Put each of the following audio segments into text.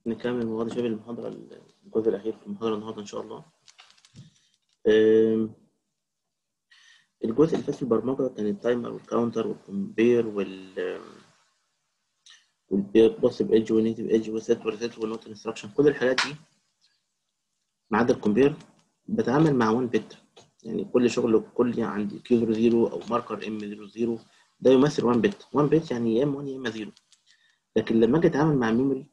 نكمل مواد شبه المحاضرة الجزء الأخير في المحاضرة النهاردة إن شاء الله. أم، الجزء اللي فات في البرمجة كان التايمر والكاونتر والكومبير وال والبوسيف ايدج والنيتيف ايدج والسيت والريسيت والنوت انستراكشن كل الحاجات دي ما عدا الكومبير بتعامل مع 1 بت يعني كل شغل كل عندي كيو 0 او ماركر ام 0 ده يمثل 1 بت 1 بت يعني يا اما 1 يا اما 0 لكن لما اجي اتعامل مع ميموري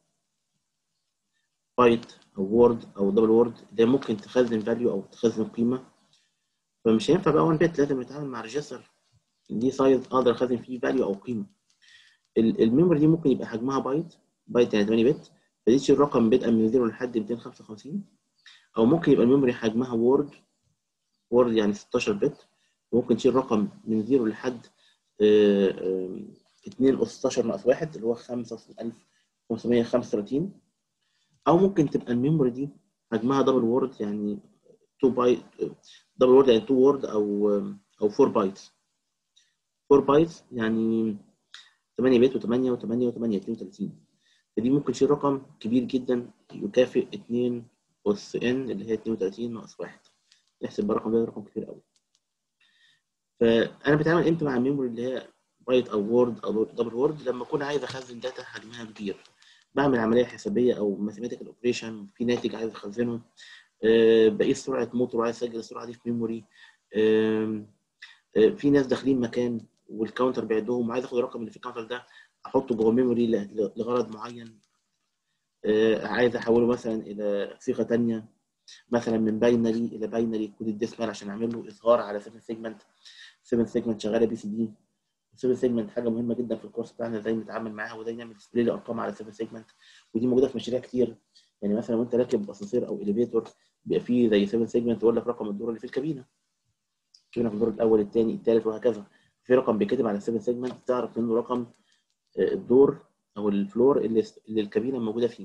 بايت او وورد او دبل وورد ده ممكن تخزن فاليو او تخزن قيمه فمش هينفع بقى 1 بت لازم نتعامل مع ريجستر دي سايز اقدر اخزن فيه فاليو او قيمه الميموري دي ممكن يبقى حجمها بايت بايت يعني 8 بت فدي تشيل رقم بدءا من 0 لحد 255 او ممكن يبقى الميموري حجمها وورد وورد يعني 16 بت وممكن تشيل رقم من 0 لحد 2 اس 16 ناقص 1 اللي هو 5535 او ممكن تبقى الميموري دي حجمها دبل وورد يعني 2 بايت دبل وورد يعني 2 وورد او او 4 بايتس 4 بايتس يعني 8 بت و8 و8 و8 32 فدي ممكن تشيل رقم كبير جدا يكافئ 2 اس ان اللي هي 32 ناقص 1 نحسب الرقم ده رقم كبير قوي فانا بتعامل امتى مع الميموري اللي هي بايت او وورد او دبل وورد لما اكون عايز اخزن داتا حجمها كبير بعمل عمليه حسابيه او ماثيماتيكال اوبريشن في ناتج عايز اخزنه أه بقيس سرعه موتور وعايز اسجل السرعه دي في ميموري أه أه في ناس داخلين مكان والكاونتر بيعدهم وعايز اخد الرقم اللي في الكاونتر ده احطه جوه ميموري لغرض معين عايز احوله مثلا الى صيغه ثانيه مثلا من باينري الى باينري كود الديسمال عشان اعمل له اظهار على 7 سيجمنت 7 سيجمنت شغاله بي سي دي 7 سيجمنت حاجه مهمه جدا في الكورس بتاعنا ازاي نتعامل معاها وازاي نعمل ديسبلاي لارقام على 7 سيجمنت ودي موجوده في مشاريع كتير يعني مثلا وانت راكب اسانسير او اليفيتور بيبقى فيه زي 7 سيجمنت يقول لك رقم الدور اللي في الكابينه الكابينه في الدور الاول الثاني الثالث وهكذا في رقم بيتكتب على 7 سيجمنت تعرف منه رقم الدور او الفلور اللي, اللي الكابينه موجوده فيه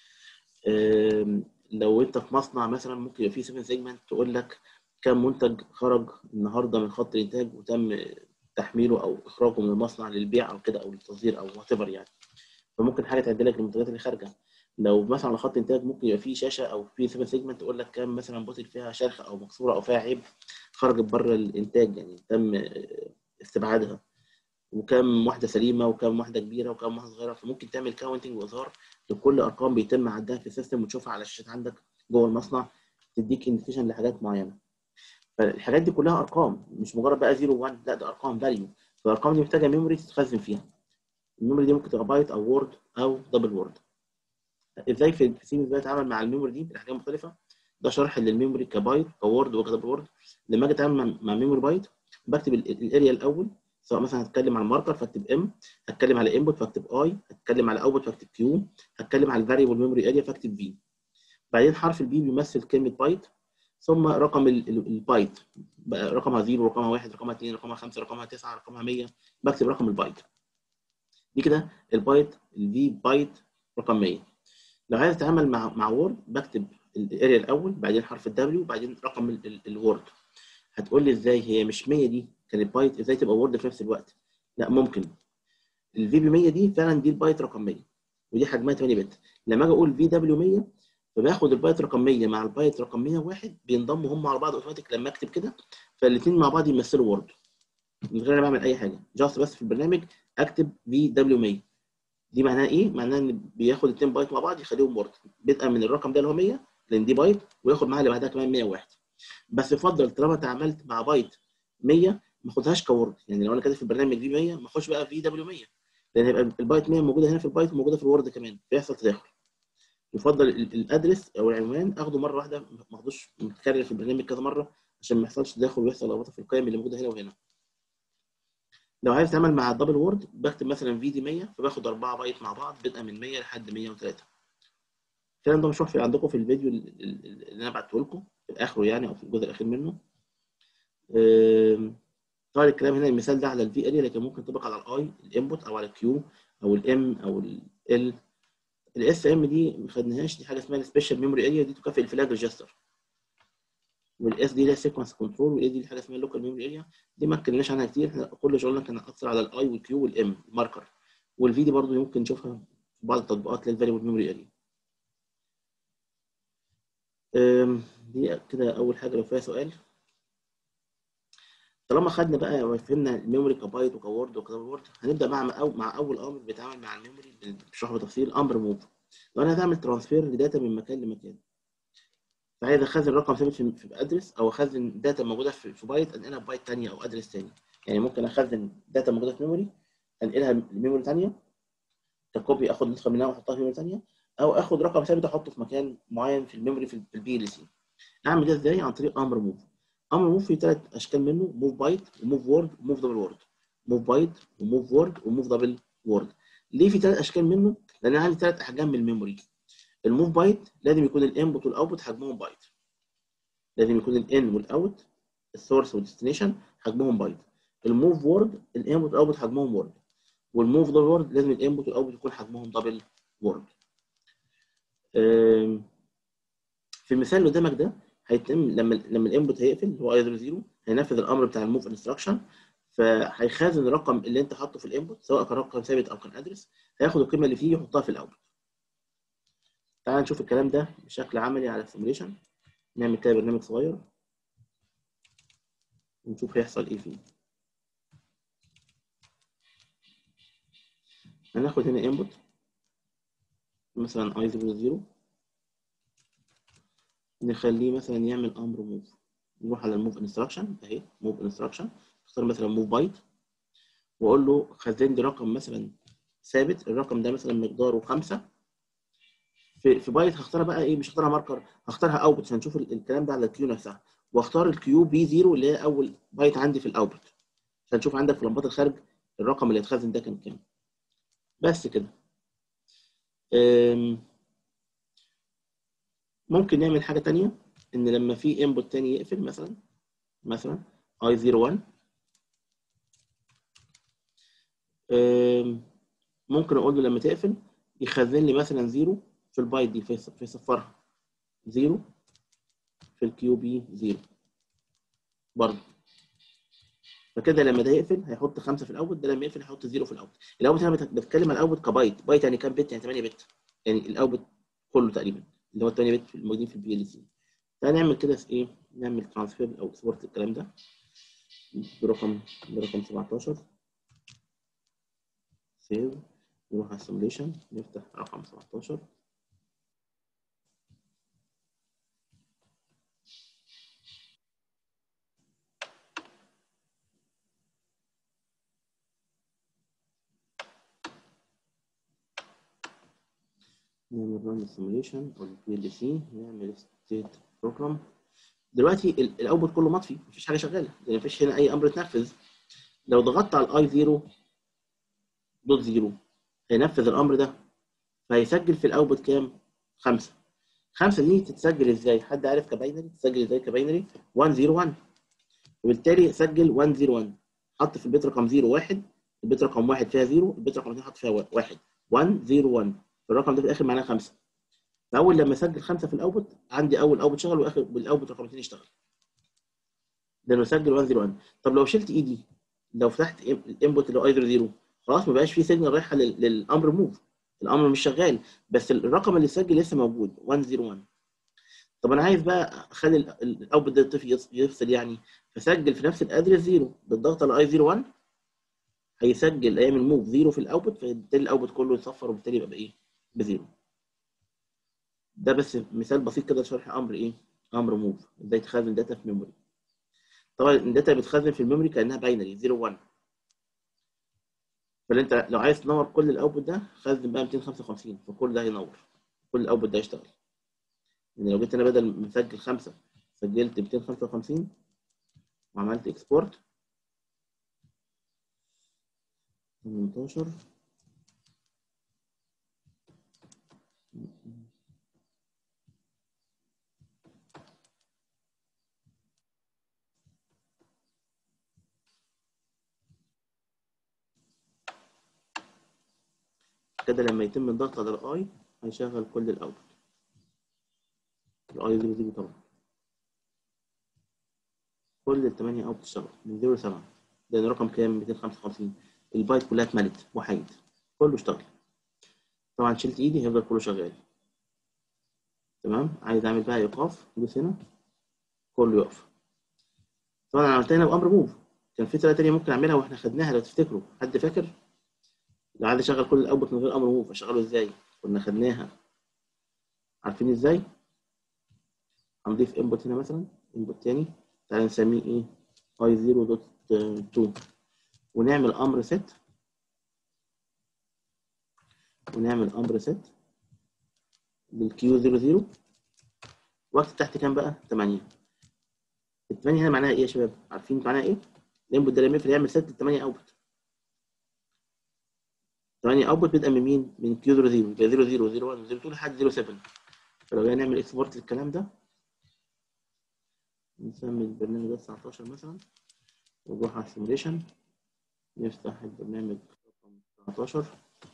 لو انت في مصنع مثلا ممكن يبقى فيه 7 سيجمنت تقول لك كم منتج خرج النهارده من خط الانتاج وتم تحميله او اخراجه من المصنع للبيع او كده او للتصدير او وات يعني فممكن حاجه تعدل لك المنتجات اللي خارجه لو مثلا على خط انتاج ممكن يبقى فيه شاشه او فيه 7 سيجمنت تقول لك كم مثلا بوتل فيها شرخه او مكسوره او فيها عيب خرجت بره الانتاج يعني تم استبعادها وكم واحده سليمه وكم واحده كبيره وكم واحده صغيره فممكن تعمل كاونتنج واظهار لكل ارقام بيتم عدها في السيستم وتشوفها على الشاشات عندك جوه المصنع تديك انديكيشن لحاجات معينه فالحاجات دي كلها ارقام مش مجرد بقى 0 1 لا ده ارقام فاليو فالارقام دي محتاجه ميموري تتخزن فيها الميموري دي ممكن تبقى بايت او وورد او دبل وورد ازاي في سيمنز بيتعامل مع الميموري دي باحجام مختلفه ده شرح للميموري كبايت كوورد وكدبل وورد لما اجي اتعامل مع ميموري بايت بكتب الاريا الاول سواء مثلا هتكلم على الماركر فاكتب ام هتكلم على انبوت فاكتب اي هتكلم على اوتبوت فاكتب كيو هتكلم على الفاريبل ميموري اريا فاكتب في بعدين حرف البي بيمثل كلمه بايت ثم رقم البايت بقى رقمها 0 رقمها 1 رقمها 2 رقمها 5 رقمها 9 رقمها 100 بكتب رقم البايت دي كده البايت الفي بايت رقم 100 لو عايز اتعامل مع مع وورد بكتب الاريا الاول بعدين حرف الدبليو بعدين رقم الوورد هتقول لي ازاي هي مش 100 دي كانت بايت ازاي تبقى وورد في نفس الوقت لا ممكن الفي بي 100 دي فعلا دي البايت رقم 100 ودي حجمها 8 بت لما اجي اقول في دبليو 100 فباخد البايت رقم 100 مع البايت رقم 101 بينضموا هم على بعض اوتوماتيك لما اكتب كده فالاثنين مع بعض يمثلوا وورد من غير ما بعمل اي حاجه جاست بس في البرنامج اكتب في دبليو 100 دي معناها ايه؟ معناها ان بياخد الاثنين بايت مع بعض يخليهم وورد بدءا من الرقم ده اللي هو 100 لان دي بايت وياخد معاها اللي بعدها كمان 101 بس يفضل طالما اتعاملت مع بايت 100 ما اخدهاش كورد يعني لو انا كاتب في البرنامج في 100 ما اخش بقى في دبليو 100 لان هيبقى البايت 100 موجوده هنا في البايت وموجوده في الوورد كمان فيحصل تداخل يفضل الادرس او العنوان اخده مره واحده ما اخدوش متكرر في البرنامج كذا مره عشان ما يحصلش تداخل ويحصل لخبطه في القيم اللي موجوده هنا وهنا لو عايز اتعامل مع الدبل وورد بكتب مثلا في دي 100 فباخد 4 بايت مع بعض بدءا من 100 لحد 103 الكلام ده مشروح في عندكم في الفيديو اللي انا بعته لكم في اخره يعني او في الجزء الاخير منه طبعا الكلام هنا المثال ده على الفي اريا لكن ممكن يطبق على الاي الانبوت او على الكيو او الام او ال الاس ام دي ما خدناهاش دي حاجه اسمها السبيشال ميموري اريا دي تكافئ الفلاج ريجستر والاس دي لها سيكونس كنترول والاي دي حاجه اسمها اللوكال ميموري اريا دي ما اتكلمناش عنها كتير احنا كل شغلنا كان اكثر على الاي والكيو والام الماركر والفي دي برضه ممكن نشوفها في بعض التطبيقات للفاريبل ميموري اريا أم، دي كده اول حاجه لو فيها سؤال طالما خدنا بقى وفهمنا الميموري كبايت وكورد وكورد هنبدا بقى مع أو مع اول امر بيتعامل مع الميموري بشرحه بتفصيل امر موف لو انا هعمل ترانسفير لداتا من مكان لمكان فعايز اخزن رقم ثابت في في ادرس او اخزن داتا موجوده في في بايت انقلها في بايت ثانيه او ادرس ثاني يعني ممكن اخزن داتا موجوده في ميموري انقلها لميموري ثانيه ككوبي اخد نسخه منها واحطها في ميموري ثانيه او اخد رقم ثابت احطه في مكان معين في الميموري في البي ال سي اعمل ده ازاي عن طريق امر موف امر موف فيه ثلاث اشكال منه موف بايت وموف وورد وموف دبل وورد موف بايت وموف وورد وموف دبل وورد ليه في ثلاث اشكال منه لان انا عندي ثلاث احجام من الميموري الموف بايت لازم يكون الانبوت والاوتبوت حجمهم بايت لازم يكون الان والاوت السورس والديستنيشن حجمهم بايت الموف وورد الانبوت والاوتبوت حجمهم وورد والموف دبل وورد لازم الانبوت والاوتبوت يكون حجمهم دبل وورد في المثال اللي قدامك ده هيتم لما لما الانبوت هيقفل اللي هو اي 0 هينفذ الامر بتاع الموف انستراكشن فهيخزن الرقم اللي انت حاطه في الانبوت سواء كان رقم ثابت او كان ادرس هياخد القيمه اللي فيه يحطها في الاوتبوت تعال نشوف الكلام ده بشكل عملي على السيموليشن نعمل كده برنامج صغير ونشوف هيحصل ايه فيه هناخد هنا انبوت مثلا اي 00 نخليه مثلا يعمل امر موف نروح على الموف انستراكشن اهي موف انستراكشن اختار مثلا موف بايت واقول له خزن لي رقم مثلا ثابت الرقم ده مثلا مقداره 5 في في بايت هختارها بقى ايه مش هختارها ماركر هختارها اوتبوت عشان نشوف الكلام ده على الكيو نفسها واختار الكيو بي 0 اللي هي اول بايت عندي في الاوتبوت عشان نشوف عندك في لمبات الخارج الرقم اللي اتخزن ده كان كام بس كده ممكن نعمل حاجه تانية ان لما في انبوت تاني يقفل مثلا مثلا اي 01 ممكن اقول له لما تقفل يخزن لي مثلا زيرو في البايت دي فيصفرها زيرو في الكيو بي زيرو برضه فكده لما ده يقفل هيحط خمسه في الاول ده لما يقفل هيحط زيرو في الاول الاوت انا بتكلم على الاوت كبايت بايت يعني كام بت يعني 8 بت يعني الاوت كله تقريبا اللي هو 8 بت الموجودين في البي ال سي تعالى نعمل كده في ايه نعمل ترانسفير او اكسبورت الكلام ده برقم برقم 17 سيف نروح على السيموليشن نفتح رقم 17 نعمل ران سيموليشن او البي ال سي نعمل ستيت بروجرام دلوقتي الاوتبوت كله مطفي مفيش حاجه شغاله يعني مفيش هنا اي امر اتنفذ لو ضغطت على الاي 0 دوت 0 هينفذ الامر ده فهيسجل في الاوتبوت كام؟ 5 5 دي تتسجل ازاي؟ حد عارف كباينري؟ تسجل ازاي كباينري؟ 101 وبالتالي سجل 101 حط في البيت رقم 0 1 البيت رقم 1 فيها 0 البيت رقم 2 حط فيها 1 101 الرقم ده في الاخر معناه 5 فاول لما اسجل 5 في الاوتبوت عندي اول اوتبوت شغل واخر والاوتبوت رقم 2 يشتغل ده انا اسجل 101 طب لو شلت ايدي لو فتحت الانبوت اللي هو ايذر 0 خلاص ما بقاش في سيجنال رايحه للامر موف الامر مش شغال بس الرقم اللي اتسجل لسه موجود 101 طب انا عايز بقى اخلي الاوتبوت ده الطفل يفصل يعني فسجل في نفس الادرس 0 بالضغط على اي 01 هيسجل ايام الموف 0 في الاوتبوت فبالتالي الاوتبوت كله يتصفر وبالتالي يبقى بايه؟ بزيرو ده بس مثال بسيط كده لشرح امر ايه؟ امر موف ازاي تخزن داتا في ميموري طبعا الداتا بتخزن في الميموري كانها باينري 0 1 فانت لو عايز تنور كل الاوتبوت ده خزن بقى 255 فكل ده هينور كل الاوتبوت ده يشتغل يعني لو جيت انا بدل ما اسجل 5 سجلت 255 وعملت اكسبورت 18 كده لما يتم الضغط على الاي هيشغل كل الاوتبوت الاي 0 0 طبعا كل الثمانية اوتبوت اشتغل من 0 ل 7 لان رقم كام 255 البايت كلها اتملت وحيد كله اشتغل طبعا شلت ايدي هيفضل كله شغال تمام عايز اعمل بقى ايقاف ادوس هنا كله يقف طبعا انا عملتها هنا بامر موف كان في طريقه تانيه ممكن اعملها واحنا خدناها لو تفتكروا حد فاكر لو عايز اشغل كل الاوتبوت من غير امر موف اشغله ازاي كنا خدناها عارفين ازاي هنضيف انبوت هنا مثلا انبوت تاني تعالى نسميه ايه اي 0.2 ونعمل امر set ونعمل امر set للكيو 00 واكتب تحت كام بقى 8 ال 8 هنا معناها ايه يا شباب عارفين معناها ايه الانبوت ده لما يقفل يعمل set ل 8 اوتبوت 8 اوتبوت بيبقى من مين من كيو 00 يبقى 00 01 02 لحد 07 فلو جينا نعمل اكسبورت للكلام ده نسمي البرنامج ده 19 مثلا ونروح على السيموليشن نفتح البرنامج رقم 19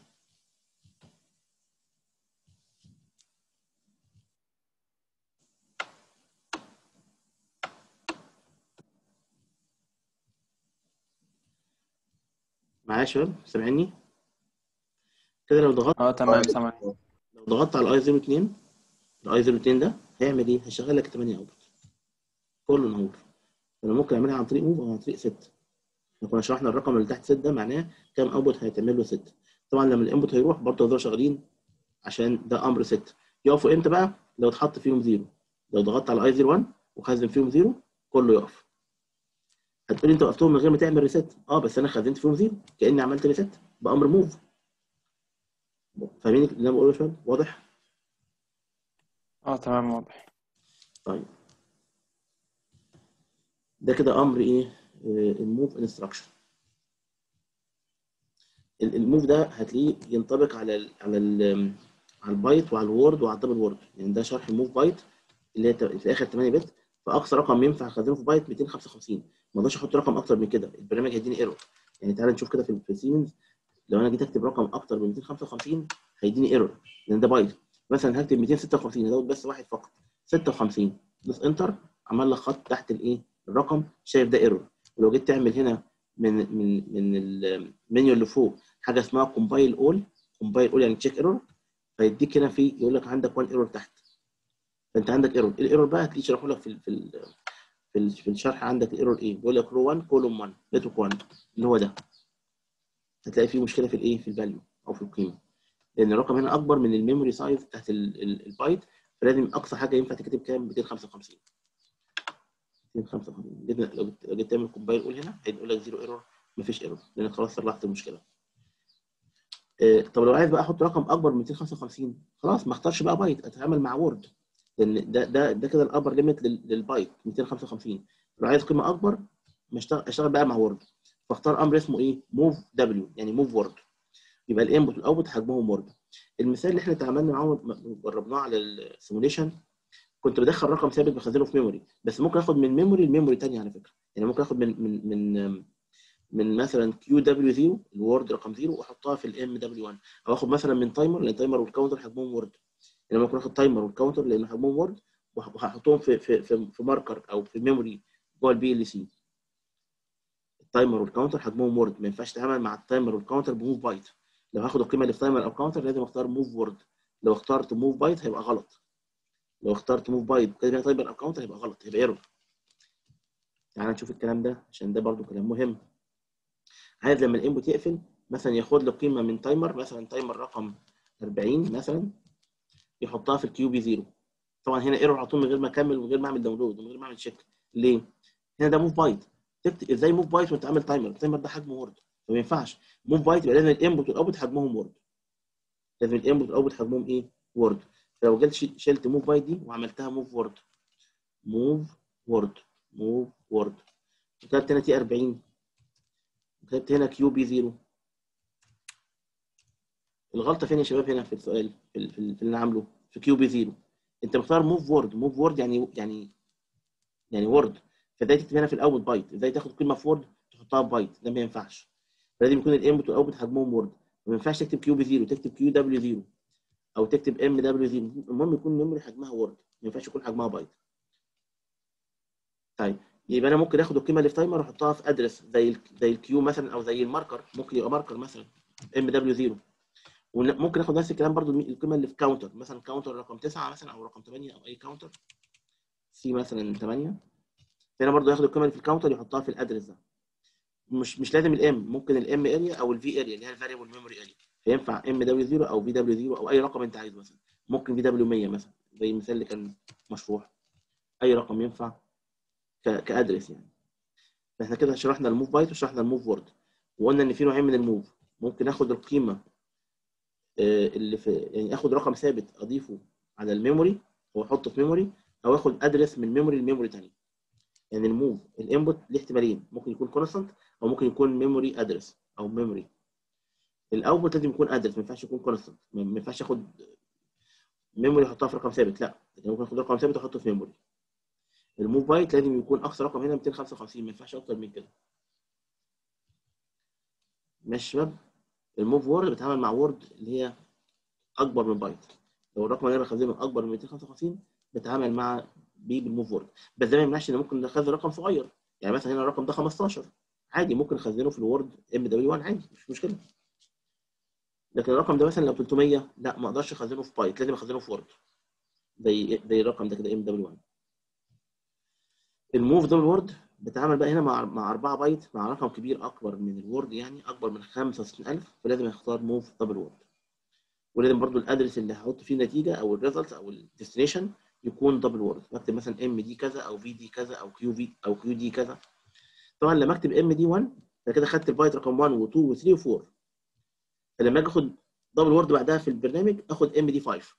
معايا يا شباب سامعيني كده لو ضغطت اه تمام سامع لو ضغطت على الاي 02 الاي 02 ده هيعمل ايه؟ هيشغل لك 8 اوتبوت كله نهور فانا ممكن اعملها عن طريق موف او عن طريق ست احنا كنا شرحنا الرقم اللي تحت ست ده معناه كام اوتبوت هيتعمل له ست طبعا لما الانبوت هيروح برضه هيفضلوا شغالين عشان ده امر ست يقفوا امتى بقى؟ لو اتحط فيهم زيرو لو ضغطت على اي 01 وخزن فيهم زيرو كله يقف هتقولي انت وقفتهم من غير ما تعمل ريست اه بس انا خزنت فيهم زيرو كاني عملت ريست بامر موف فاهمين اللي انا بقوله يا شباب واضح اه تمام واضح طيب ده كده امر ايه الموف انستراكشن الموف ده هتلاقيه ينطبق على ال على ال على البايت وعلى الوورد وعلى الدبل وورد يعني ده شرح الموف بايت اللي هي في اخر 8 بت فاقصى رقم ينفع اخزنه في بايت 255 ما اقدرش احط رقم اكتر من كده البرنامج هيديني ايرور يعني تعالى نشوف كده في في سيمنز لو انا جيت اكتب رقم اكتر من 255 هيديني ايرور لان ده بايت مثلا هكتب 256 هزود بس واحد فقط 56 دوس انتر عمل لك خط تحت الايه الرقم شايف ده ايرور ولو جيت تعمل هنا من من من المنيو اللي فوق حاجه اسمها كومبايل اول كومبايل اول يعني تشيك ايرور فيديك هنا في يقول لك عندك 1 ايرور تحت فانت عندك ايرور الايرور بقى هتلاقيه شرحه لك في ال في ال في, ال في الشرح عندك الايرور ايه بيقول لك رو 1 كولوم 1 نتورك 1 اللي هو ده هتلاقي فيه مشكله في الايه في الفاليو او في القيمه لان الرقم هنا اكبر من الميموري سايز بتاعت البايت فلازم اقصى حاجه ينفع تكتب كام 255 255 جيت لو جيت تعمل كومبايل قول هنا هيقول لك زيرو ايرور مفيش ايرور لانك خلاص صلحت المشكله إيه طب لو عايز بقى احط رقم اكبر من 255 خلاص ما اختارش بقى بايت اتعامل مع وورد لان ده ده ده كده الابر ليميت للبايت 255 لو عايز قيمه اكبر اشتغل بقى مع وورد فاختار امر اسمه ايه موف دبليو يعني موف وورد يبقى الانبوت والاوتبوت حجمهم وورد المثال اللي احنا اتعاملنا معاه جربناه على السيموليشن كنت بدخل رقم ثابت بخزنه في ميموري بس ممكن اخد من ميموري لميموري ثانيه على فكره يعني ممكن اخد من من من من مثلا كيو دبليو 0 الوورد رقم 0 واحطها في الام دبليو 1 او اخد مثلا من تايمر لان التايمر والكاونتر حجمهم وورد يعني ممكن اخد تايمر والكاونتر لان حجمهم وورد وهحطهم في في في, في ماركر او في ميموري جوه البي ال سي التايمر والكاونتر حجمهم وورد ما ينفعش تتعامل مع التايمر والكاونتر بموف بايت لو هاخد القيمه اللي في تايمر او كاونتر لازم اختار موف وورد لو اخترت موف بايت هيبقى غلط لو اخترت موف بايت كده تايمر او كاونتر هيبقى غلط هيبقى ايرور تعالى نشوف الكلام ده عشان ده برضو كلام مهم عايز لما الانبوت يقفل مثلا ياخد له قيمه من تايمر مثلا تايمر رقم 40 مثلا يحطها في الكيو بي 0 طبعا هنا ايرور على طول من غير ما اكمل ومن غير ما اعمل داونلود ومن غير ما اعمل تشيك ليه؟ هنا ده موف بايت تكتب ازاي موف بايت وانت عامل تايمر التايمر ده حجمه وورد فما ينفعش موف بايت يبقى لازم الانبوت والاوتبوت حجمهم وورد لازم الانبوت والاوتبوت حجمهم ايه؟ وورد فلو جيت شلت موف بايت دي وعملتها موف وورد موف وورد موف وورد وكتبت هنا تي 40 وكتبت هنا كيو بي 0 الغلطه فين يا شباب هنا في السؤال في, في, في اللي انا عامله في كيو بي 0 انت مختار موف وورد موف وورد يعني يعني يعني وورد فازاي تكتب هنا في الاول بايت ازاي تاخد قيمه في وورد تحطها في بايت ده ما ينفعش لازم يكون الانبوت والاوتبوت حجمهم وورد ما ينفعش تكتب كيو بي 0 تكتب كيو دبليو 0 او تكتب ام دبليو 0 المهم يكون ميموري حجمها وورد ما ينفعش يكون حجمها بايت طيب يبقى انا ممكن اخد القيمه اللي في تايمر واحطها في ادرس زي ال زي الكيو مثلا او زي الماركر ممكن يبقى ماركر مثلا ام دبليو 0 وممكن اخد نفس الكلام برضو القيمه اللي في كاونتر مثلا كاونتر رقم 9 مثلا او رقم 8 او اي كاونتر سي مثلا 8 هنا برضو ياخد القيمه اللي في الكاونتر يحطها في الادرس ده مش مش لازم الام ممكن الام اريا او الفي اريا اللي هي الفاريبل ميموري اريا فينفع ام دبليو 0 او في دبليو 0 او اي رقم انت عايزه مثلا ممكن في دبليو 100 مثلا زي المثال اللي كان مشروح اي رقم ينفع ك- كادرس يعني فاحنا كده شرحنا الموف بايت وشرحنا الموف وورد وقلنا ان في نوعين من الموف ممكن اخد القيمه آه، اللي في يعني اخد رقم ثابت اضيفه على الميموري او احطه في ميموري او اخد ادرس من ميموري لميموري ثانيه يعني الموف الانبوت ليه احتمالين ممكن يكون كونستانت او ممكن يكون ميموري ادرس او ميموري الاوتبوت لازم يكون ادرس ما ينفعش يكون كونستانت ما ما ينفعش اخد ميموري احطها في رقم ثابت لا لكن ممكن اخد رقم ثابت واحطه في ميموري الموف بايت لازم يكون اقصى رقم هنا 255 ما ينفعش اكتر من كده ماشي يا شباب الموف وورد بيتعامل مع وورد اللي هي اكبر من بايت لو الرقم اللي انا بخزنه اكبر من 255 بتعامل مع بيه بالموف وورد بس ده ما يمنعش ان ممكن نخزن رقم صغير يعني مثلا هنا الرقم ده 15 عادي ممكن نخزنه في الوورد ام دبليو 1 عادي مش مشكله لكن الرقم ده مثلا لو 300 لا ما اقدرش اخزنه في بايت لازم اخزنه في وورد زي زي الرقم ده كده ام دبليو 1 الموف دبل وورد بتعامل بقى هنا مع مع 4 بايت مع رقم كبير اكبر من الوورد يعني اكبر من 65000 فلازم اختار موف دبل وورد ولازم برضو الادرس اللي هحط فيه النتيجه او الريزلت او الديستنيشن يكون دبل وورد بكتب مثلا ام دي كذا او في دي كذا او كيو في او كيو دي كذا طبعا لما اكتب ام دي 1 فكده خدت البايت رقم 1 و2 و3 و4 فلما اجي اخد دبل وورد بعدها في البرنامج اخد ام دي 5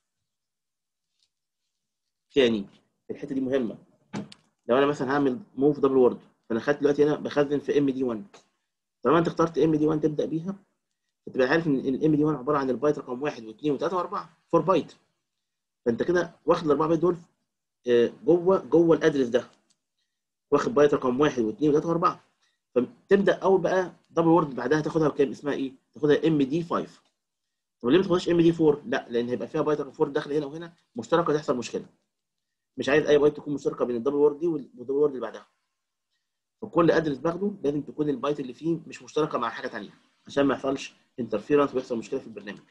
تاني الحته دي مهمه لو انا مثلا هعمل موف دبل وورد فانا خدت دلوقتي انا بخزن في ام دي 1 طالما انت اخترت ام دي 1 تبدا بيها فتبقى عارف ان الام دي 1 عباره عن البايت رقم 1 و2 و3 و4 4 بايت فانت كده واخد الاربعه بايت دول آه، جوه جوه الادرس ده واخد بايت رقم 1 و2 و3 و4 فتبدا اول بقى دبل وورد بعدها تاخدها بكام اسمها ايه؟ تاخدها ام دي 5 طب ليه ما تاخدهاش ام دي 4؟ لا لان هيبقى فيها بايت رقم 4 داخل هنا وهنا مشتركه تحصل مشكله مش عايز اي بايت تكون مشتركه بين الدبل وورد دي والدبل وورد اللي بعدها فكل ادرس باخده لازم تكون البايت اللي فيه مش مشتركه مع حاجه ثانيه عشان ما يحصلش انترفيرنس ويحصل مشكله في البرنامج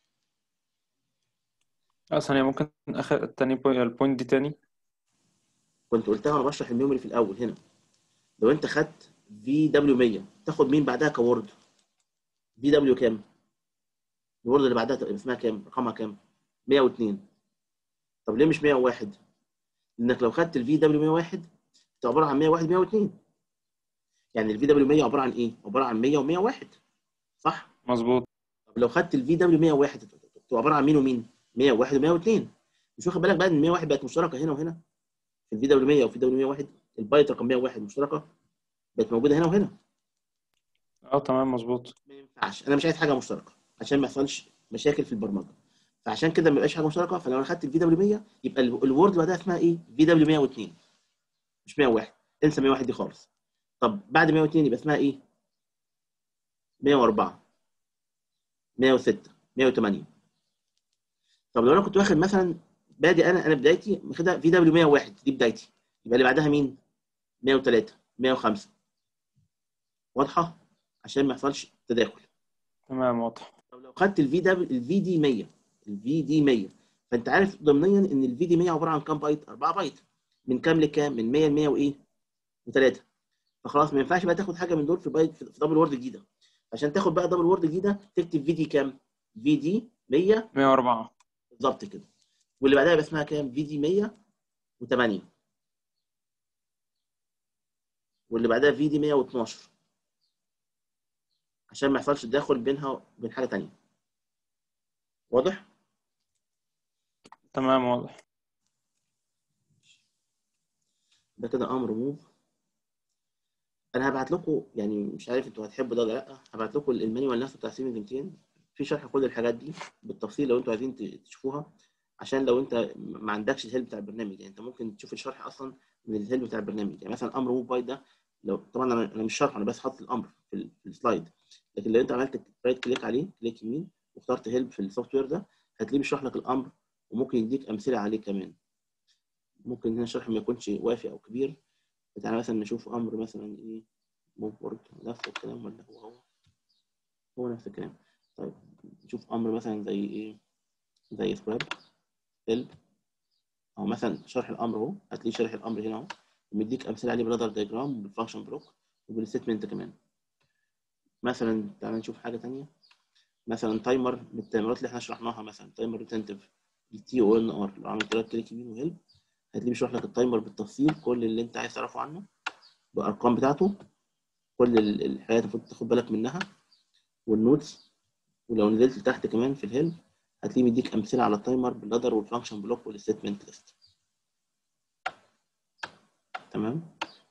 اه ثانية ممكن اخر التاني بوي... البوينت دي تاني كنت قلتها وانا بشرح الميموري في الاول هنا لو انت خدت في دبليو 100 تاخد مين بعدها كورد في دبليو كام الورد اللي بعدها تبقى اسمها كام رقمها كام 102 طب ليه مش 101 لانك لو خدت الفي دبليو 101 تبقى عباره عن 101 102 يعني الفي دبليو 100 عباره عن ايه عباره عن 100 و101 صح مظبوط طب لو خدت الفي دبليو 101 تبقى عباره عن مين ومين 101 و102 مش واخد بالك بقى ان 101 بقت مشتركه هنا وهنا في الفي دبليو 100 وفي دبليو 101 البايت رقم 101 مشتركه بقت موجوده هنا وهنا اه تمام مظبوط ما ينفعش انا مش عايز حاجه مشتركه عشان ما يحصلش مشاكل في البرمجه فعشان كده ما يبقاش حاجه مشتركه فلو انا خدت الفي دبليو 100 يبقى ال- الوورد بعدها اسمها ايه في دبليو 102 مش 101 انسى 101 دي خالص طب بعد 102 يبقى اسمها ايه 104 106 108 طب لو انا كنت واخد مثلا بادي انا انا بدايتي واخدها في دبليو 101 دي بدايتي يبقى اللي بعدها مين 103 105 واضحه عشان ما يحصلش تداخل تمام واضح طب لو خدت الفي دبليو الفي دي 100 الفي دي 100 فانت عارف ضمنيا ان الفي دي 100 عباره عن كام بايت 4 بايت من كام لكام من 100 ل 100 وايه و3 فخلاص ما ينفعش بقى تاخد حاجه من دول في بايت في دبل وورد جديده عشان تاخد بقى دبل وورد جديده تكتب في دي كام في دي 100 104 بالظبط كده واللي بعدها يبقى اسمها كام في دي 108 واللي بعدها في دي 112 عشان ما يحصلش تداخل بينها وبين حاجه ثانيه واضح تمام واضح ده كده امر موف انا هبعت لكم يعني مش عارف انتوا هتحبوا ده ولا لا هبعت لكم المانيوال نفسه بتاع سيمي 200 في شرح كل الحاجات دي بالتفصيل لو انتوا عايزين ت- تشوفوها عشان لو انت ما عندكش الهيلب بتاع البرنامج يعني انت ممكن تشوف الشرح اصلا من الهيلب بتاع البرنامج يعني مثلا امر موف بايت ده لو طبعا انا أنا مش شرح انا بس حاطط الامر في, ال- في السلايد لكن لو انت عملت رايت كليك عليه كليك يمين واخترت هيلب في السوفت وير ده هتلاقيه بيشرح لك الامر وممكن يديك امثله عليه كمان ممكن هنا الشرح ما يكونش وافي او كبير تعالى مثلا نشوف امر مثلا ايه موف وورد نفس الكلام ولا هو هو هو نفس الكلام طيب نشوف امر مثلا زي ايه زي سكراب هيلب او مثلا شرح الامر اهو هتلاقي شرح الامر هنا اهو ومديك امثله عليه بالرادر دايجرام وبالفانكشن بلوك وبالستمنت كمان مثلا تعالى نشوف حاجه تانية مثلا تايمر من التايمرات اللي احنا شرحناها مثلا تايمر ريتنتيف التي او ان ار لو عملت ثلاث كليك يمين وهيلب هتلاقيه بيشرح لك التايمر بالتفصيل كل اللي انت عايز تعرفه عنه بالارقام بتاعته كل ال- الحاجات المفروض تاخد بالك منها والنوتس ولو نزلت تحت كمان في الهيلب هتلاقيه مديك امثله على التايمر باللادر والفانكشن بلوك والستمنت ليست تمام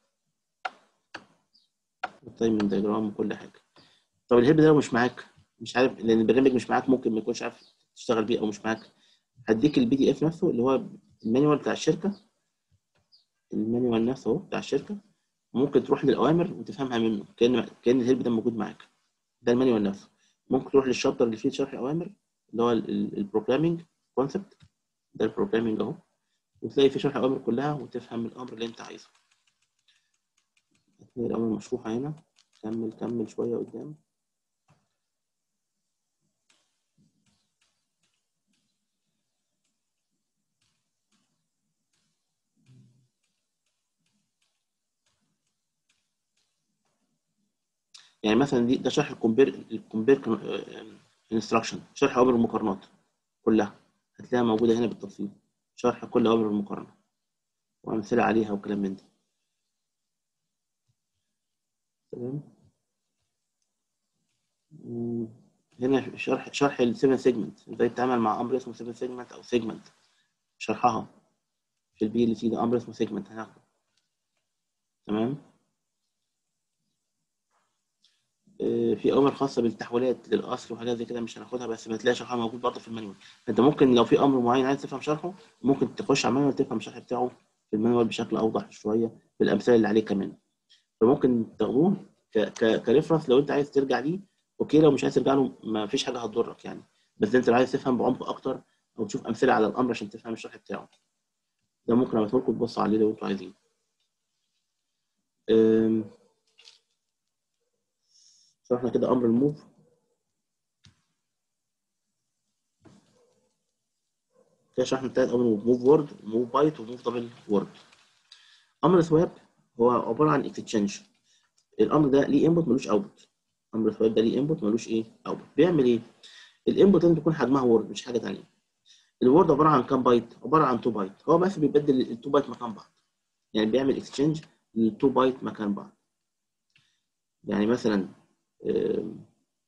والتايمنج دايجرام وكل حاجه طب الهيلب ده لو مش معاك مش عارف لان البرنامج مش معاك ممكن ما يكونش عارف تشتغل بيه او مش معاك هديك البي دي اف نفسه اللي هو المانيوال بتاع الشركه المانيوال نفسه اهو بتاع الشركه ممكن تروح للاوامر وتفهمها منه كان كان الهيلب ده موجود معاك ده المانيوال نفسه ممكن تروح للشابتر اللي فيه شرح الاوامر اللي هو البروجرامينج كونسبت ده البروجرامينج اهو وتلاقي فيه شرح الاوامر كلها وتفهم الامر اللي انت عايزه هتلاقي الامر مشروحه هنا كمل كمل شويه قدام يعني مثلا دي ده شرح الكومبير الكومبير انستراكشن شرح اوامر المقارنات كلها هتلاقيها موجوده هنا بالتفصيل شرح كل اوامر المقارنه وامثله عليها وكلام من ده تمام مم. هنا شرح شرح السيفن سيجمنت ازاي تتعامل مع امر اسمه سيفن سيجمنت او سيجمنت شرحها في البي ال سي ده امر اسمه سيجمنت هناخده تمام آه، في اوامر خاصه بالتحويلات للاصل وحاجات زي كده مش هناخدها بس بتلاقي شرحها موجود برضه في المانيوال فانت ممكن لو في امر معين عايز تفهم شرحه ممكن تخش على المانيوال تفهم الشرح بتاعه في المانيوال بشكل اوضح شويه بالامثله اللي عليه كمان فممكن تاخدوه ك ك كريفرنس لو انت عايز ترجع ليه اوكي لو مش عايز ترجع له ما فيش حاجه هتضرك يعني بس انت لو عايز تفهم بعمق اكتر او تشوف امثله على الامر عشان تفهم الشرح بتاعه ده ممكن ابعته لكم تبصوا عليه لو انتوا عايزين أم، شرحنا كده امر الموف كده شرحنا ثلاث امر موف وورد وموف بايت وموف دبل وورد امر سواب هو عباره عن اكستشينج الامر ده ليه انبوت ملوش اوتبوت امر سواب ده ليه انبوت ملوش ايه اوتبوت بيعمل ايه الانبوت لازم تكون حجمها وورد مش حاجه ثانيه الوورد عباره عن كام بايت عباره عن 2 بايت هو بس بيبدل ال 2 بايت مكان بعض يعني بيعمل اكستشينج لل 2 بايت مكان بعض يعني مثلا آم،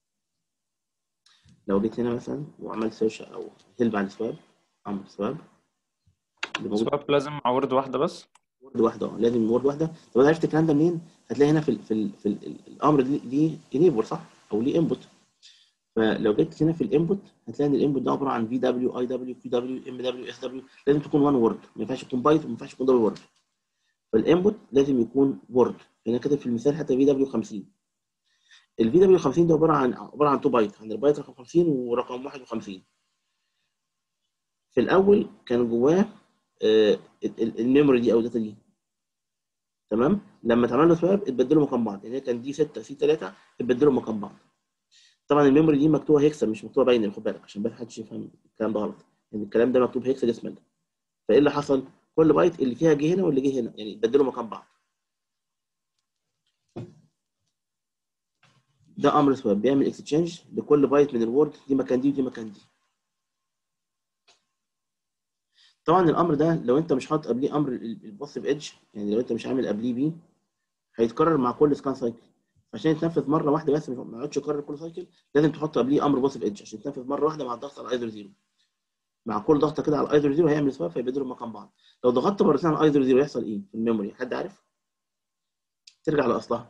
لو جيت هنا مثلا وعملت سيرش او هيلب على السواب امر سواب اللي موجود سواب لازم مع وورد واحدة بس وورد واحده اه لازم وورد واحده طب انا عرفت الكلام ده منين؟ هتلاقي هنا في ال في ال في ال الامر دي ليه انيبل صح؟ او ليه انبوت فلو جيت هنا في الانبوت هتلاقي ان الانبوت ده عباره عن في دبليو اي دبليو كيو دبليو ام دبليو اس دبليو لازم تكون وان وورد ما ينفعش يكون بايت وما ينفعش يكون دبل وورد فالانبوت لازم يكون وورد هنا كاتب في المثال حتى في دبليو 50 الفي دبليو 50 ده عباره عن عباره عن 2 بايت عن البايت رقم 50 ورقم 51 في الاول كان جواه آه، ال- ال- الميموري دي او الداتا دي تمام لما اتعمل له سواب اتبدلوا مكان بعض يعني هي كان دي 6 سي 3 اتبدلوا مكان بعض طبعا الميموري دي مكتوبه هيكسا مش مكتوبه باينري خد بالك عشان بس محدش يفهم الكلام ده غلط يعني الكلام ده مكتوب هيكسا ديسمال فايه اللي حصل؟ كل بايت اللي فيها جه هنا واللي جه هنا يعني اتبدلوا مكان بعض ده امر سواب بيعمل اكستشينج لكل بايت من الوورد دي مكان دي ودي مكان دي طبعا الامر ده لو انت مش حاطط قبليه امر البوسيف ايدج يعني لو انت مش عامل قبليه بيه هيتكرر مع كل سكان سايكل عشان يتنفذ مره واحده بس ما يقعدش يكرر كل سايكل لازم تحط قبليه امر بوسيف ايدج عشان يتنفذ مره واحده مع الضغط على الايزر زيرو مع كل ضغطه كده على الايزر زيرو هيعمل سواب فيبدلوا مكان بعض لو ضغطت مرتين على الايزر زيرو يحصل ايه في الميموري حد عارف ترجع لاصلها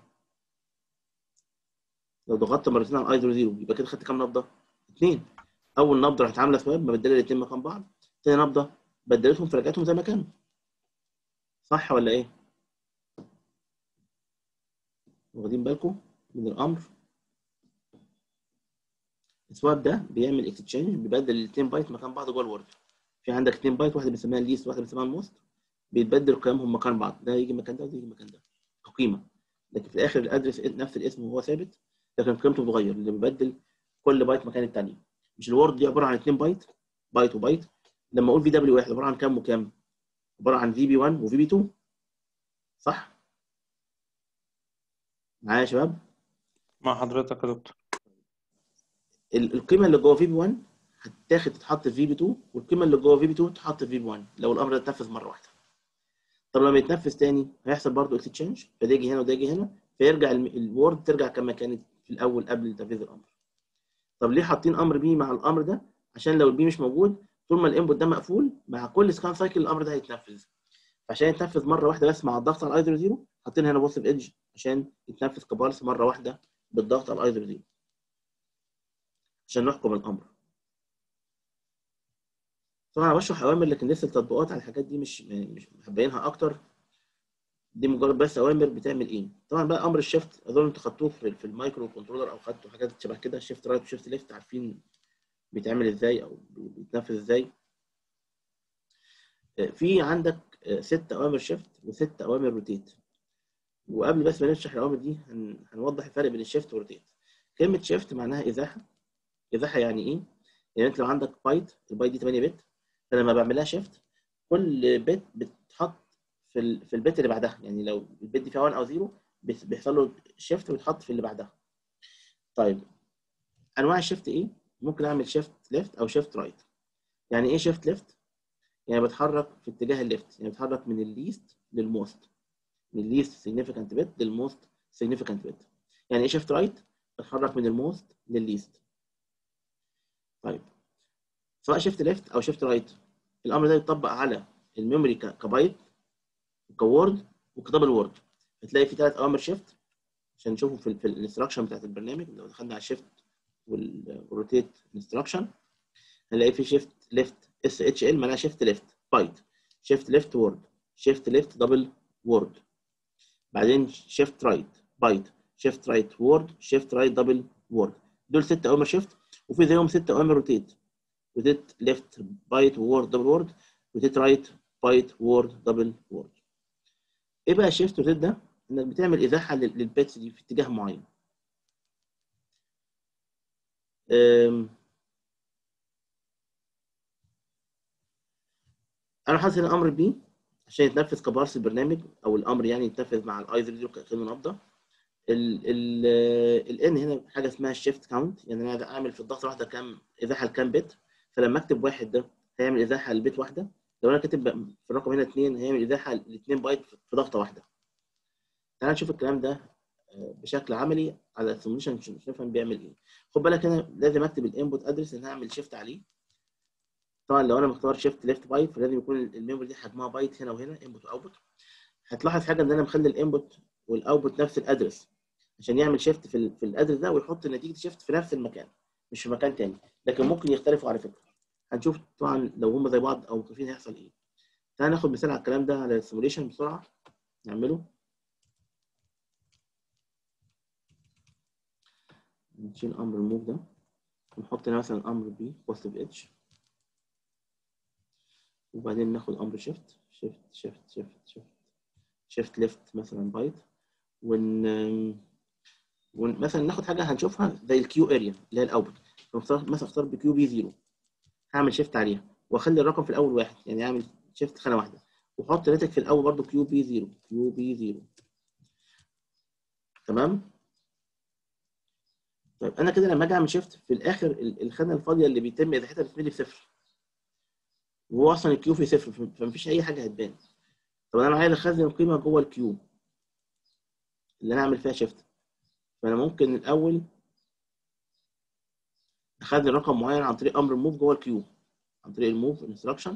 لو ضغطت مرتين على الايزر زيرو يبقى كده خدت كام نبضه اثنين اول نبضه راحت عامله سواب مبدله الاثنين مكان بعض ثاني نبضه بدلتهم فرجعتهم زي ما كانوا صح ولا ايه واخدين بالكم من الامر السواب ده بيعمل اكستشينج بيبدل الاثنين بايت مكان بعض جوه الوورد في عندك اثنين بايت واحده بنسميها الليست واحده بنسميها الموست بيتبدل قيمهم مكان بعض ده يجي مكان ده وده يجي مكان ده كقيمه لكن في الاخر الادرس نفس الاسم وهو ثابت لكن قيمته بتتغير اللي بيبدل كل بايت مكان الثانيه مش الوورد دي عباره عن 2 بايت بايت وبايت لما اقول في دبليو واحد عباره عن كام وكام عباره عن في بي 1 وفي بي 2 صح معايا يا شباب مع حضرتك يا دكتور ال- القيمه اللي جوه في بي 1 هتتاخد تتحط في في بي 2 والقيمه اللي جوه في بي 2 تتحط في في بي 1 لو الامر ده اتنفذ مره واحده طب لما يتنفذ تاني هيحصل برضه اكستشينج فده يجي هنا وده يجي هنا فيرجع الم- الوورد ترجع كما كانت في الاول قبل تنفيذ الامر طب ليه حاطين امر بي مع الامر ده عشان لو البي مش موجود طول ما الانبوت ده مقفول مع كل سكان سايكل الامر ده هيتنفذ عشان يتنفذ مره واحده بس مع الضغط على الايزر زيرو حاطين هنا بوست ايدج عشان يتنفذ كبالس مره واحده بالضغط على الايزر زيرو عشان نحكم الامر طبعا انا بشرح اوامر لكن لسه التطبيقات على الحاجات دي مش مش هبينها اكتر دي مجرد بس اوامر بتعمل ايه طبعا بقى امر الشيفت اظن انتوا خدتوه في في المايكرو كنترولر او خدتوا حاجات شبه كده شيفت رايت وشيفت ليفت عارفين بيتعمل ازاي او بيتنفذ ازاي آه، في عندك آه، ست اوامر شيفت وست اوامر روتيت وقبل بس ما نشرح الاوامر دي هن- هنوضح الفرق بين الشيفت والروتيت كلمه شيفت معناها ازاحه ازاحه يعني ايه يعني انت لو عندك بايت البايت دي 8 بت فلما بعملها شيفت كل بت بتتحط في ال... في البت اللي بعدها يعني لو البت دي فيها 1 او 0 بت- بيحصل له شيفت ويتحط في اللي بعدها طيب انواع الشيفت ايه ممكن اعمل شيفت ليفت او شيفت رايت يعني ايه شيفت ليفت يعني بتحرك في اتجاه الليفت يعني بتحرك من الليست للموست من الليست سيجنيفيكانت بت للموست سيجنيفيكانت بت يعني ايه شيفت رايت بتحرك من الموست للليست طيب سواء شيفت ليفت او شيفت رايت الامر ده يطبق على الميموري ك- كبايت وكوورد وكدبل وورد هتلاقي في ثلاث اوامر شيفت عشان نشوفه في, في الانستراكشن بتاعت البرنامج لو دخلنا على الشيفت والروتيت انستراكشن هنلاقي في شيفت ليفت اس اتش ال معناها شيفت ليفت بايت شيفت ليفت وورد شيفت ليفت دبل وورد بعدين شيفت رايت بايت شيفت رايت وورد شيفت رايت دبل وورد دول ست اوامر شيفت وفي زيهم ست اوامر روتيت روتيت ليفت بايت وورد دبل وورد روتيت رايت بايت وورد دبل وورد ايه بقى الشيفت روتيت ده انك بتعمل ازاحه لل- للبيتس دي في اتجاه معين أم، انا حاطط هنا امر بي عشان يتنفذ كبارس البرنامج او الامر يعني يتنفذ مع الايزر دي كانه نبضه ال ال الان هنا حاجه اسمها الشيفت كاونت يعني انا اعمل في الضغطه واحده كام ازاحه لكام بت فلما اكتب واحد ده هيعمل ازاحه لبيت واحده لو انا كاتب في الرقم هنا اثنين هيعمل ازاحه لاثنين بايت في ضغطه واحده تعال نشوف الكلام ده آه، بشكل عملي على السيموليشن عشان نفهم بيعمل ايه خد بالك هنا لازم اكتب الانبوت ادرس ان هعمل شيفت عليه طبعا لو انا مختار شيفت ليفت بايت فلازم يكون الميموري دي حجمها بايت هنا وهنا انبوت واوتبوت هتلاحظ حاجه ان انا مخلي الانبوت والاوتبوت نفس الادرس عشان يعمل شيفت في, ال- في الادرس ده ويحط نتيجه شيفت في نفس المكان مش في مكان تاني لكن ممكن يختلفوا على فكره هنشوف طبعا لو هم زي بعض او مختلفين هيحصل ايه تعال ناخد مثال على الكلام ده على السيموليشن بسرعه نعمله نشيل امر الموف ده ونحط هنا مثلا امر بي بوزيتيف اتش وبعدين ناخد امر شيفت شيفت شيفت شيفت شيفت شيفت ليفت مثلا بايت ون ومثلا ناخد حاجه هنشوفها زي الكيو اريا اللي هي الاوتبوت مثلا اختار بكيو بي 0 هعمل شيفت عليها واخلي الرقم في الاول واحد يعني اعمل شيفت خانه واحده واحط ريتك في الاول برضو كيو بي 0 كيو بي 0 تمام طيب انا كده لما اجي اعمل شيفت في الاخر ال- الخانه الفاضيه اللي بيتم ازاحتها بتملي بصفر وهو اصلا الكيو فيه صفر ف- فمفيش اي حاجه هتبان طب انا عايز اخزن القيمه جوه الكيو اللي انا اعمل فيها شيفت فانا ممكن الاول اخزن رقم معين عن طريق امر الموف جوه الكيو عن طريق الموف انستراكشن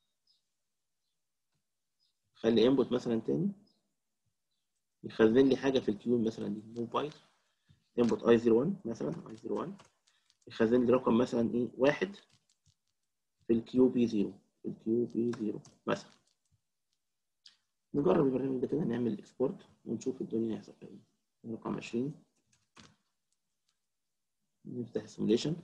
خلي انبوت مثلا تاني يخزن لي حاجه في الكيو مثلا دي موف بايت انبوت اي 01 مثلا اي 01 يخزن لي رقم مثلا ايه واحد في الكيو بي 0 في الكيو بي 0 مثلا نجرب البرنامج ده كده نعمل اكسبورت ونشوف الدنيا هيحصل فيها ايه رقم 20 نفتح السيموليشن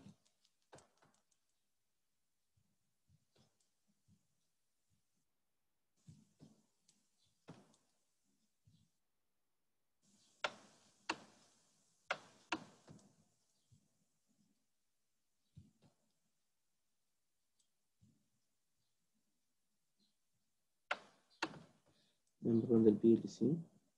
نعمل ران للبي ال سي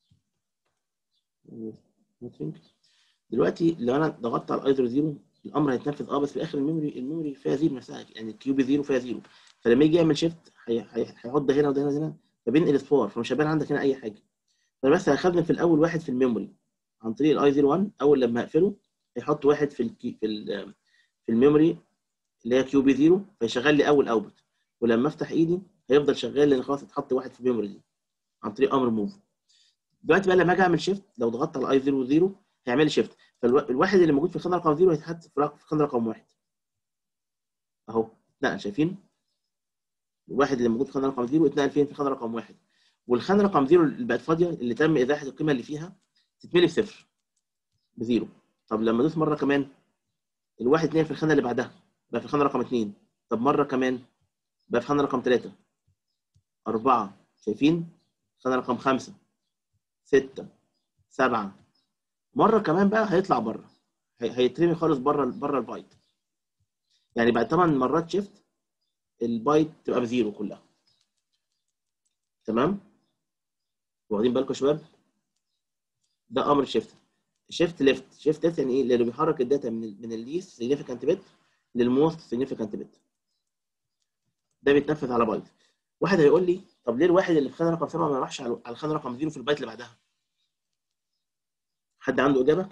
nothing. دلوقتي لو انا ضغطت على الايزر زيرو الامر هيتنفذ اه بس في الاخر الميموري الميموري فيها زيرو نفسها يعني الكيو بي زيرو فيها زيرو فلما يجي يعمل شيفت هيحط ده هنا وده هنا وده هنا فبينقل اصفار فمش هيبان عندك هنا اي حاجه فانا بس هخزن في الاول واحد في الميموري عن طريق الاي 01 اول لما اقفله هيحط واحد في الكي في ال في الميموري اللي هي كيو بي 0 فيشغل لي اول اوتبوت ولما افتح ايدي هيفضل شغال لان خلاص اتحط واحد في الميموري دي عن طريق امر موف دلوقتي بقى لما اجي اعمل شيفت لو ضغطت على اي 00 هيعمل لي شيفت فالواحد اللي موجود في الخانه رقم 0 هيتحط في الخانه رقم 1 اهو اتنقل شايفين الواحد اللي موجود في الخانه رقم 0 اتنقل فين في الخانه رقم 1 والخانه رقم 0 اللي بقت فاضيه اللي تم ازاحه القيمه اللي فيها تتملي بصفر بزيرو طب لما ادوس مره كمان الواحد اتنين في الخانه اللي بعدها بقى في الخانه رقم 2 طب مره كمان بقى في الخانه رقم 3 4 شايفين الخانه رقم 5 6 7 مره كمان بقى هيطلع بره هيترمي خالص بره بره البايت يعني بعد 8 مرات شيفت البايت تبقى بزيرو كلها تمام واخدين بالكم يا شباب ده امر شيفت شيفت ليفت شيفت ليفت يعني ايه اللي بيحرك الداتا من من الليست سيجنيفيكانت بت للموست سيجنيفيكانت بت ده بيتنفذ على بايت واحد هيقول لي طب ليه الواحد اللي في خانه رقم 7 ما راحش على الخانه رقم 0 في البايت اللي بعدها حد عنده اجابه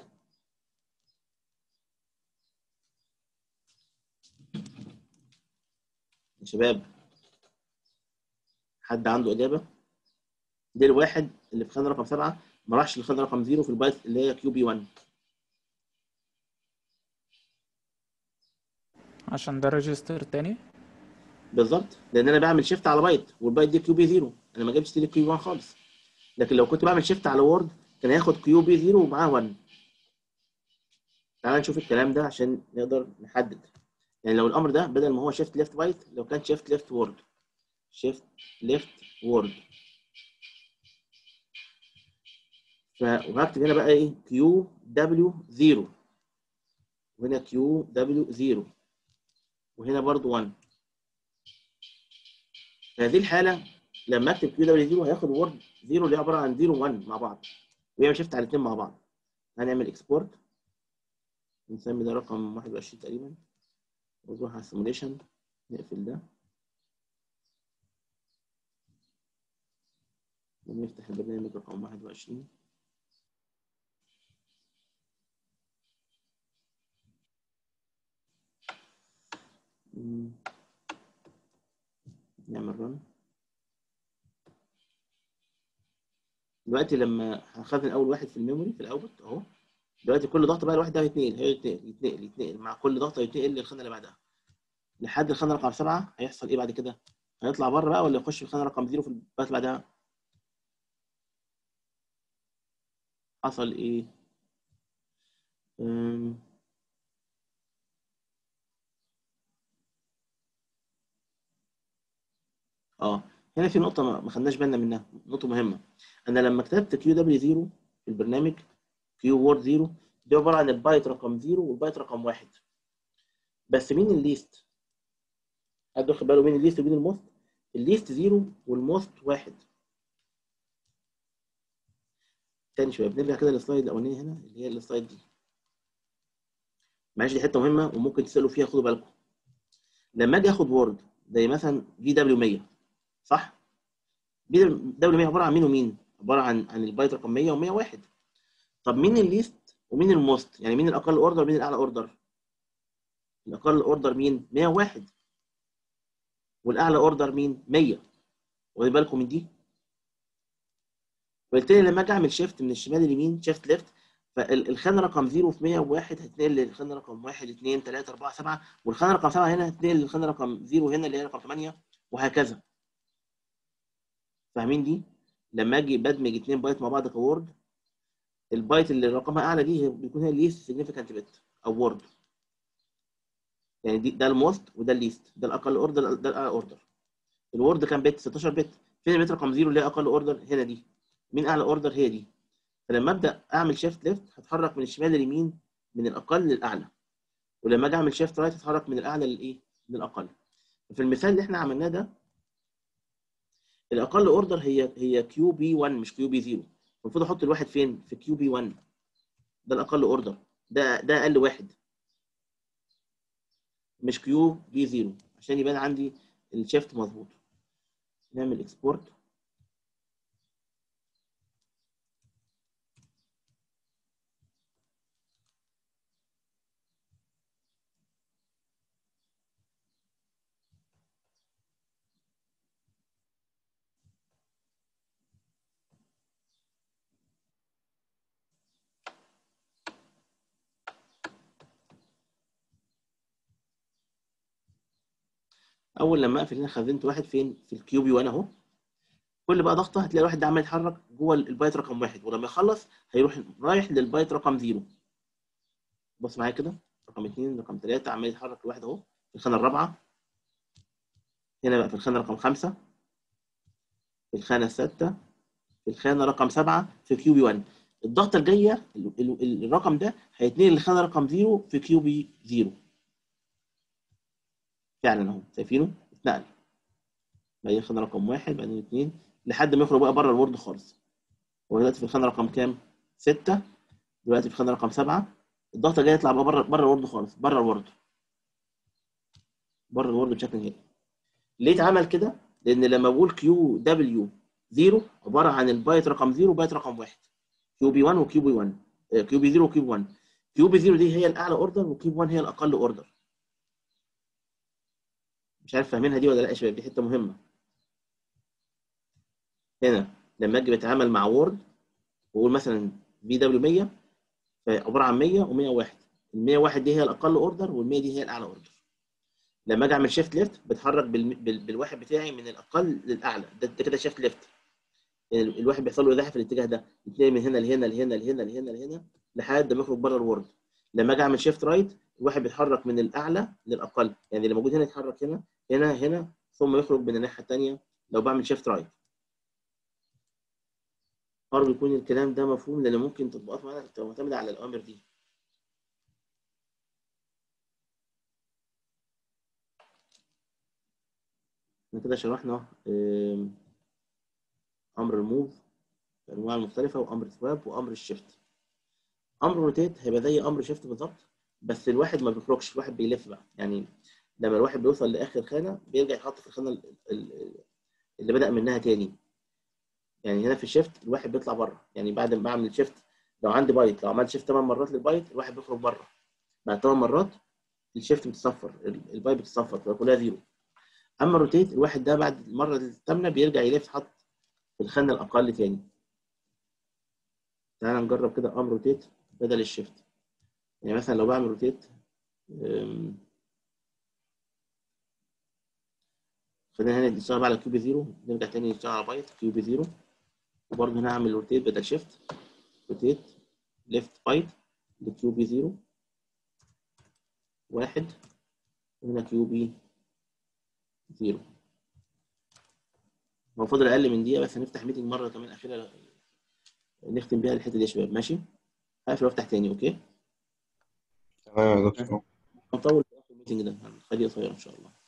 يا شباب حد عنده اجابه ليه الواحد اللي في خانه رقم 7 ما راحش للخانه رقم 0 في البايت اللي هي كيو بي 1 عشان ده ريجستر تاني بالظبط لان انا بعمل شيفت على بايت والبايت دي كيو بي 0 انا ما جبتش دي كيو بي 1 خالص لكن لو كنت بعمل شيفت على وورد كان هياخد كيو بي 0 ومعاه 1 تعال نشوف الكلام ده عشان نقدر نحدد يعني لو الامر ده بدل ما هو شيفت ليفت بايت لو كان شيفت ليفت وورد شيفت ليفت وورد ف وهكتب هنا بقى ايه كيو دبليو 0 وهنا كيو دبليو 0 وهنا برضو 1 في هذه الحاله لما اكتب كيو دبليو 0 هياخد وورد 0 اللي هي عباره عن 0 1 مع بعض ويعمل شيفت على الاثنين مع بعض هنعمل اكسبورت نسمي ده رقم 21 تقريبا ونروح على السيموليشن نقفل ده ونفتح البرنامج رقم 21 نعمل رن دلوقتي لما هخزن اول واحد في الميموري في الاوتبوت اهو دلوقتي كل ضغط بقى الواحد ده هيتنقل هيتنقل يتنقل يتنقل مع كل ضغط هيتنقل للخانه اللي بعدها لحد الخانه رقم سبعه هيحصل ايه بعد كده؟ هيطلع بره بقى ولا يخش في الخانه رقم زيرو في البات اللي بعدها؟ حصل ايه؟ أم... اه هنا في نقطة ما خدناش بالنا منها نقطة مهمة أنا لما كتبت كيو دبليو 0 في البرنامج كيو وورد 0 دي عبارة عن البايت رقم 0 والبايت رقم 1 بس مين الليست؟ حد واخد باله مين الليست ومين الموست؟ الليست 0 والموست 1 تاني شوية بنرجع كده للسلايد الأولانية هنا اللي هي السلايد دي معلش دي حتة مهمة وممكن تسألوا فيها خدوا بالكم لما أجي آخد وورد زي مثلا في دبليو 100 صح؟ في دبليو 100 عبارة عن مين ومين؟ عبارة عن عن البايت رقم 100 و101 طب مين الليست ومين الموست؟ يعني مين الأقل أوردر ومين الأعلى أوردر؟ الأقل أوردر مين؟ 101 والأعلى أوردر مين؟ 100 واخدين بالكم من دي؟ وبالتالي لما أجي أعمل شيفت من الشمال لليمين شيفت ليفت فالخانة رقم 0 في 101 هتنقل للخانة رقم 1 2 3 4 7 والخانة رقم 7 هنا هتنقل للخانة رقم 0 هنا اللي هي رقم 8 وهكذا فاهمين دي؟ لما اجي بدمج اثنين بايت مع بعض كوورد البايت اللي رقمها اعلى دي بيكون هي الليست سيجنيفيكانت بت او وورد يعني دي ده الموست وده الليست ده الاقل اوردر ده الاعلى اوردر الوورد كان بت 16 بت فين البت رقم 0 اللي هي اقل اوردر هنا دي مين اعلى اوردر هي دي فلما ابدا اعمل شيفت ليفت هتحرك من الشمال لليمين من الاقل للاعلى ولما اجي اعمل شيفت رايت هتحرك من الاعلى للايه للاقل في المثال اللي احنا عملناه ده الاقل اوردر هي هي كيو بي 1 مش كيو بي 0 المفروض احط الواحد فين في كيو بي 1 ده الاقل اوردر ده ده اقل واحد مش كيو بي 0 عشان يبان عندي الشيفت مظبوط نعمل اكسبورت اول لما اقفل هنا خزنت واحد فين في الكيو بي 1 اهو كل بقى ضغطه هتلاقي الواحد ده عمال يتحرك جوه البايت رقم واحد ولما يخلص هيروح رايح للبايت رقم زيرو بص معايا كده رقم اثنين رقم ثلاثة عمال يتحرك الواحد اهو في الخانة الرابعة هنا بقى في الخانة رقم خمسة في الخانة السادسة في الخانة رقم سبعة في كيو بي 1 الضغطة الجاية ال- ال- الرقم ده هيتنقل للخانة رقم زيرو في كيو بي زيرو فعلا اهو شايفينه اتنقل بعدين خانة رقم واحد بعدين اثنين لحد ما يخرج بقى بره الورد خالص هو دلوقتي في الخانة رقم كام؟ ستة دلوقتي في الخانة رقم سبعة الضغطة جاية يطلع بقى بره بره الورد خالص بره الورد بره الورد بشكل نهائي ليه اتعمل كده؟ لأن لما بقول كيو دبليو 0 عبارة عن البايت رقم 0 وبايت رقم 1 كيو بي 1 وكيو بي 1 آه، كيو بي 0 وكيو بي 1 كيو بي 0 دي هي الأعلى أوردر وكيو بي 1 هي الأقل أوردر مش عارف فاهمينها دي ولا لا يا شباب دي حتة مهمة هنا لما اجي بتعامل مع وورد واقول مثلا بي دبليو 100 فعباره عن 100 و101 ال 101 دي هي الاقل اوردر وال 100 دي هي الاعلى اوردر لما اجي اعمل شيفت ليفت بتحرك بال... بال... بالواحد بتاعي من الاقل للاعلى ده, ده كده شيفت ليفت يعني ال- الواحد بيحصل له ازاحه في الاتجاه ده يتنقل من هنا لهنا لهنا لهنا لهنا لهنا لحد ما يخرج بره الورد لما اجي اعمل شيفت رايت الواحد بيتحرك من الاعلى للاقل يعني اللي موجود هنا يتحرك هنا هنا هنا ثم يخرج من الناحيه الثانيه لو بعمل شيفت رايت أرجو يكون الكلام ده مفهوم لأن ممكن تطبيقات معينة تبقى معتمدة على الأوامر دي. احنا كده شرحنا آم، أمر الموف بأنواع المختلفة وأمر سواب وأمر الشيفت. أمر روتيت هيبقى زي أمر شيفت بالظبط بس الواحد ما بيخرجش الواحد بيلف بقى يعني لما الواحد بيوصل لآخر خانة بيرجع يحط في الخانة ال- ال- اللي بدأ منها تاني. يعني هنا في الشيفت الواحد بيطلع بره يعني بعد ما بعمل شيفت لو عندي بايت لو عملت شيفت 8 مرات للبايت الواحد بيخرج بره بعد 8 مرات الشيفت بتصفر ال- البايت بتصفر تبقى كلها زيرو اما الروتيت الواحد ده بعد المره الثامنه بيرجع يلف حط في الخانه الاقل تاني تعال نجرب كده امر روتيت بدل الشيفت يعني مثلا لو بعمل روتيت أم، خلينا هنا نشتغل بقى على كيو بي 0 نرجع تاني نشتغل على بايت كيو بي 0 وبرضه هنا هعمل روتيت بدل شيفت روتيت ليفت بايت لكيو بي 0 واحد وهنا كيو بي 0 هو فاضل اقل من دقيقه بس هنفتح ميتنج مره كمان اخيره نختم بيها الحته دي يا شباب ماشي هقفل وافتح تاني اوكي تمام يا دكتور هنطول في اخر الميتنج ده هنخليه قصير ان شاء الله